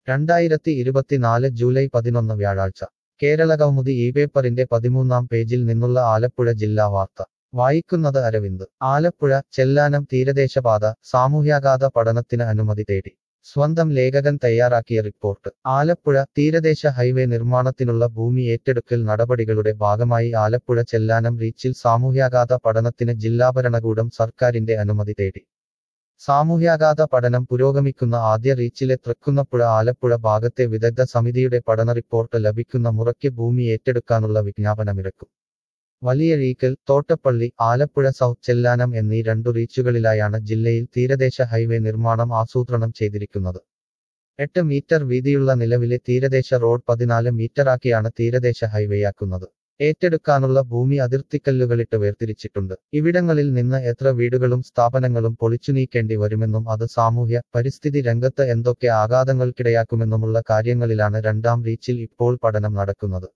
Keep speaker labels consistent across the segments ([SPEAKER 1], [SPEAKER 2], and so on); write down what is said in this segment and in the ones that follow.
[SPEAKER 1] രണ്ടായിരത്തി ഇരുപത്തിനാല് ജൂലൈ പതിനൊന്ന് വ്യാഴാഴ്ച കേരള കൗമുദി ഈ പേപ്പറിന്റെ പതിമൂന്നാം പേജിൽ നിന്നുള്ള ആലപ്പുഴ ജില്ലാ വാർത്ത വായിക്കുന്നത് അരവിന്ദ് ആലപ്പുഴ ചെല്ലാനം തീരദേശപാത സാമൂഹ്യാഘാത പഠനത്തിന് അനുമതി തേടി സ്വന്തം ലേഖകൻ തയ്യാറാക്കിയ റിപ്പോർട്ട് ആലപ്പുഴ തീരദേശ ഹൈവേ നിർമ്മാണത്തിനുള്ള ഭൂമി ഏറ്റെടുക്കൽ നടപടികളുടെ ഭാഗമായി ആലപ്പുഴ ചെല്ലാനം റീച്ചിൽ സാമൂഹ്യാഘാത പഠനത്തിന് ജില്ലാ ഭരണകൂടം സർക്കാരിന്റെ അനുമതി തേടി സാമൂഹ്യാഘാത പഠനം പുരോഗമിക്കുന്ന ആദ്യ റീച്ചിലെ തൃക്കുന്നപ്പുഴ ആലപ്പുഴ ഭാഗത്തെ വിദഗ്ധ സമിതിയുടെ പഠന റിപ്പോർട്ട് ലഭിക്കുന്ന മുറയ്ക്ക് ഭൂമി ഏറ്റെടുക്കാനുള്ള വിജ്ഞാപനമിറക്കും വലിയ റീക്കൽ തോട്ടപ്പള്ളി ആലപ്പുഴ സൗത്ത് ചെല്ലാനം എന്നീ രണ്ടു റീച്ചുകളിലായാണ് ജില്ലയിൽ തീരദേശ ഹൈവേ നിർമ്മാണം ആസൂത്രണം ചെയ്തിരിക്കുന്നത് എട്ട് മീറ്റർ വീതിയുള്ള നിലവിലെ തീരദേശ റോഡ് പതിനാല് മീറ്ററാക്കിയാണ് തീരദേശ ഹൈവേയാക്കുന്നത് ഏറ്റെടുക്കാനുള്ള ഭൂമി അതിർത്തിക്കല്ലുകളിട്ട് വേർതിരിച്ചിട്ടുണ്ട് ഇവിടങ്ങളിൽ നിന്ന് എത്ര വീടുകളും സ്ഥാപനങ്ങളും പൊളിച്ചു നീക്കേണ്ടി വരുമെന്നും അത് സാമൂഹ്യ പരിസ്ഥിതി രംഗത്ത് എന്തൊക്കെ ആഘാതങ്ങൾക്കിടയാക്കുമെന്നുമുള്ള കാര്യങ്ങളിലാണ് രണ്ടാം റീച്ചിൽ ഇപ്പോൾ പഠനം നടക്കുന്നത്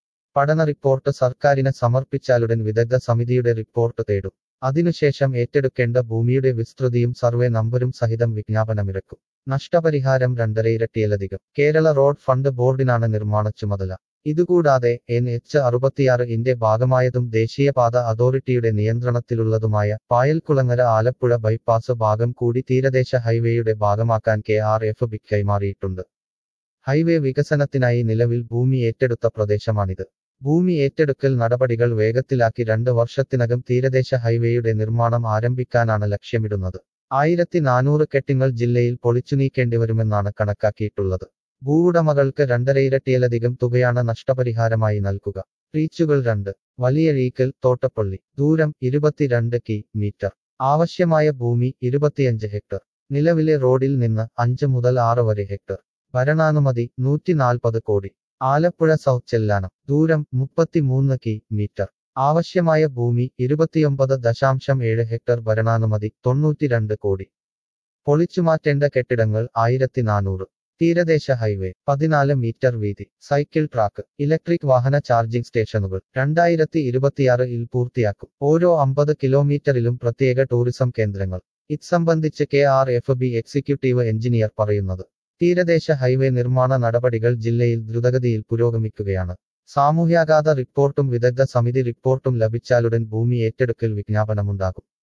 [SPEAKER 1] പഠന റിപ്പോർട്ട് സർക്കാരിന് സമർപ്പിച്ചാലുടൻ വിദഗ്ധ സമിതിയുടെ റിപ്പോർട്ട് തേടും അതിനുശേഷം ഏറ്റെടുക്കേണ്ട ഭൂമിയുടെ വിസ്തൃതിയും സർവേ നമ്പരും സഹിതം വിജ്ഞാപനമിറക്കും നഷ്ടപരിഹാരം രണ്ടര ഇരട്ടിയിലധികം കേരള റോഡ് ഫണ്ട് ബോർഡിനാണ് നിർമ്മാണ ചുമതല ഇതുകൂടാതെ എൻ എച്ച് അറുപത്തിയാറ് ഇന്റെ ഭാഗമായതും ദേശീയപാത അതോറിറ്റിയുടെ നിയന്ത്രണത്തിലുള്ളതുമായ പായൽക്കുളങ്ങര ആലപ്പുഴ ബൈപ്പാസ് ഭാഗം കൂടി തീരദേശ ഹൈവേയുടെ ഭാഗമാക്കാൻ കെ ആർ എഫ് ബി കൈമാറിയിട്ടുണ്ട് ഹൈവേ വികസനത്തിനായി നിലവിൽ ഭൂമി ഏറ്റെടുത്ത പ്രദേശമാണിത് ഭൂമി ഏറ്റെടുക്കൽ നടപടികൾ വേഗത്തിലാക്കി രണ്ട് വർഷത്തിനകം തീരദേശ ഹൈവേയുടെ നിർമ്മാണം ആരംഭിക്കാനാണ് ലക്ഷ്യമിടുന്നത് ആയിരത്തി നാനൂറ് കെട്ടിങ്ങൾ ജില്ലയിൽ പൊളിച്ചു നീക്കേണ്ടിവരുമെന്നാണ് കണക്കാക്കിയിട്ടുള്ളത് ഭൂവുടമകൾക്ക് രണ്ടരയിരട്ടിയിലധികം തുകയാണ് നഷ്ടപരിഹാരമായി നൽകുക റീച്ചുകൾ രണ്ട് വലിയ റീക്കൽ തോട്ടപ്പള്ളി ദൂരം ഇരുപത്തിരണ്ട് കി മീറ്റർ ആവശ്യമായ ഭൂമി ഇരുപത്തിയഞ്ച് ഹെക്ടർ നിലവിലെ റോഡിൽ നിന്ന് അഞ്ച് മുതൽ ആറ് വരെ ഹെക്ടർ ഭരണാനുമതി നൂറ്റി നാൽപ്പത് കോടി ആലപ്പുഴ സൗത്ത് ചെല്ലാനം ദൂരം മുപ്പത്തിമൂന്ന് കി മീറ്റർ ആവശ്യമായ ഭൂമി ഇരുപത്തിയൊമ്പത് ദശാംശം ഏഴ് ഹെക്ടർ ഭരണാനുമതി തൊണ്ണൂറ്റിരണ്ട് കോടി പൊളിച്ചുമാറ്റേണ്ട കെട്ടിടങ്ങൾ ആയിരത്തി നാനൂറ് തീരദേശ ഹൈവേ പതിനാല് മീറ്റർ വീതി സൈക്കിൾ ട്രാക്ക് ഇലക്ട്രിക് വാഹന ചാർജിംഗ് സ്റ്റേഷനുകൾ രണ്ടായിരത്തി ഇരുപത്തിയാറിൽ പൂർത്തിയാക്കും ഓരോ അമ്പത് കിലോമീറ്ററിലും പ്രത്യേക ടൂറിസം കേന്ദ്രങ്ങൾ ഇത് സംബന്ധിച്ച് K R F B executive engineer പറയുന്നത് തീരദേശ ഹൈവേ നിർമ്മാണ നടപടികൾ ജില്ലയിൽ ദ്രുതഗതിയിൽ പുരോഗമിക്കുകയാണ് സാമൂഹ്യാഘാത റിപ്പോർട്ടും വിദഗ്ധ സമിതി റിപ്പോർട്ടും ലഭിച്ചാലുടൻ ഭൂമി ഏറ്റെടുക്കൽ വിജ്ഞാപനമുണ്ടാകും